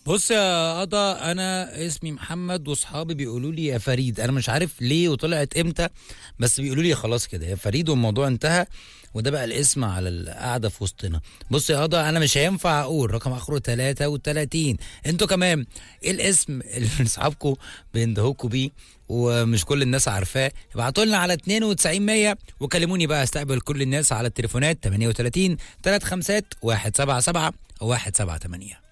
بص يا قضا انا اسمي محمد واصحابي بيقولوا لي يا فريد انا مش عارف ليه وطلعت امتى بس بيقولوا لي خلاص كده يا فريد والموضوع انتهى وده بقى الاسم على القعده في وسطنا بص يا قضا انا مش هينفع اقول رقم اخره 33 انتوا كمان ايه الاسم اللي اصحابكم بيندهوكوا بيه ومش كل الناس عارفاه ابعتوا لنا على 92 100 وكلموني بقى استقبل كل الناس على التليفونات 38 3 5 177 178